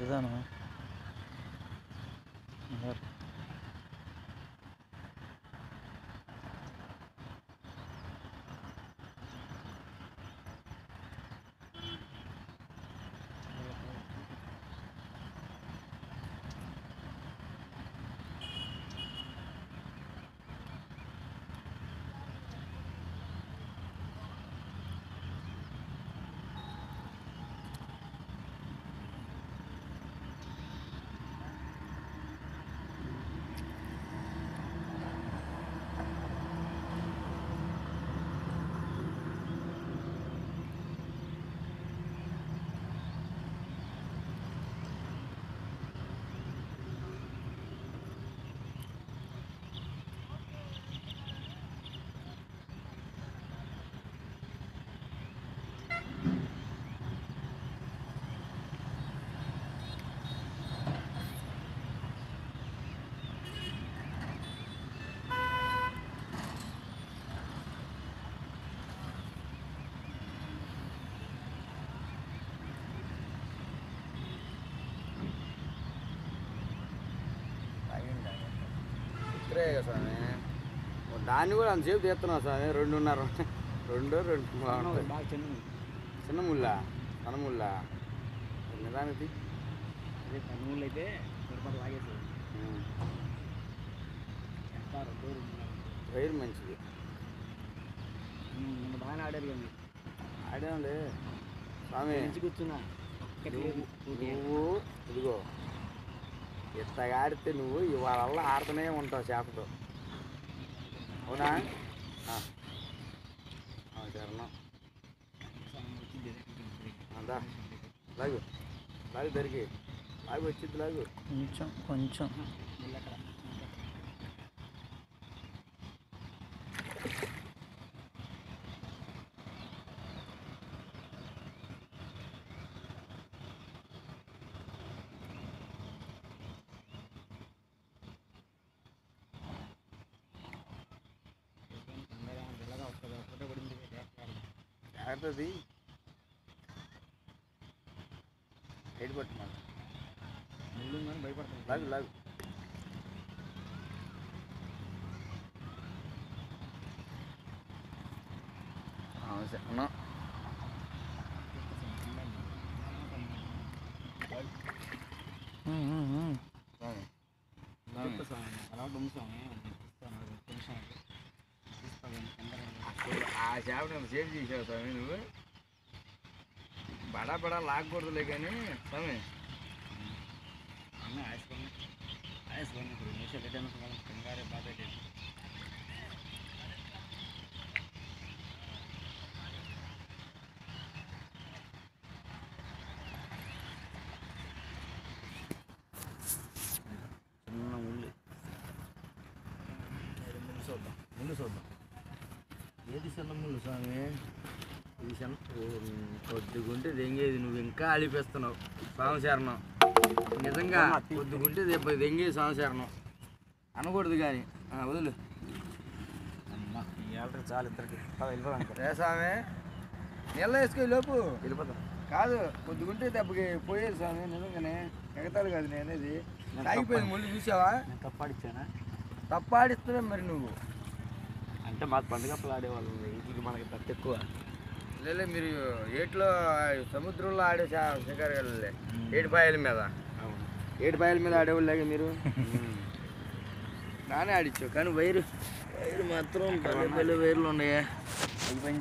ఇదానా ఇక్కడే కదా స్వామి ఓ దాన్ని కూడా అంతసేపు తీస్తున్నావు స్వామి రెండున్నర రెండు రెండు బాగుంటాయి బాగా చిన్న చిన్న ముళ్ళ సన్న ముళ్ళ నిదానికి అదే పనులు అయితే తిరుపతి లాగేసి ఎంత రెండు రెండున్నర. వైర్ మంచిది ఉమ్, నిన్న బాగానే ఆడారు కానీ ఆడాంలే స్వామి మంచి కూర్చున్నా ఒక్కటి లేదు ఊరికే. నువ్వు ఇదిగో ఇంతగా ఆడితే నువ్వు ఇవాళ ఆడుతూనే ఉంటావు చేపతో అవునా ఆ. ఆ, చరణం వచ్చింది. అందా లాగు లాగు దరికి లాగు వచ్చింది లాగు కొంచెం కొంచెం మళ్ళీ అక్కడ. తొందరగా మెల్లగా వస్తుంది. ఒక్కటే పడింది. చేస్తారు. జాగ్రత్తది హైట్ పట్టున్నాను ముళ్ళు ఉందని భయపడుతుంది లాగు లాగు అన్నా స్వామి చెప్తా స్వామి. అలవాటు ఉంది స్వామి. ఇస్తాను. ఒక నిమిషం ఆగు. ఇస్తాను. తొందరగా. చూడు, ఆ చేపను సేవ్ చేసావు స్వామి నువ్వు బడా బడా లాగకూడదులే కానీ స్వామి అన్న ఆయాసపడిన ఆయాసపడిన ఇప్పుడు నిమిషాలు పెట్టాను స్వామి. కంగారే బాధ పెట్టేది. చిన్న ముళ్ళు ముందు చూద్దాం ముందు చూద్దాం ఏది చిన్న ముళ్ళు స్వామి ఇది చిన్న కొద్దిగుంటే దెంగేది నువ్వు ఇంకా అలిపేస్తున్నావు సంవత్సరణం నిజంగా కొద్దిగుంటే దెబ్బ దెంగేది సంవత్సరణం అనకూడదు కానీ ఆ, వదులు అమ్మ ఈ ఏళ్ళకి చాలు ఇద్దరికి వెళ్ళిపోదాం రే స్వామి నీళ్ళ వేసుకో లోపు వెళ్ళిపోదాం కాదు కొద్దిగుంటే దెబ్బకి పోయేది స్వామి నిజంగానే ఎగతాడు కాదు నేను అనేది తాగిపోయింది ముళ్ళు చూసావా నేను తప్పాడిచ్చానా తప్పాడిస్తున్నావు మరి నువ్వు అంటే మాకు పండుగప్పలు ఆడేవాళ్ళు వీటికి మనకి తప్ప ఎక్కువ లేదు మీరు ఏట్లో సముద్రంలో ఆడే శికారులే ఏడుపాయల మీద అవును ఏడుపాయల మీద ఆడేవాళ్ళే మీరు నానే ఆడిచ్చు కానీ వైరు వైరు మాత్రం పల్లె పల్లె వైర్లు ఉన్నాయా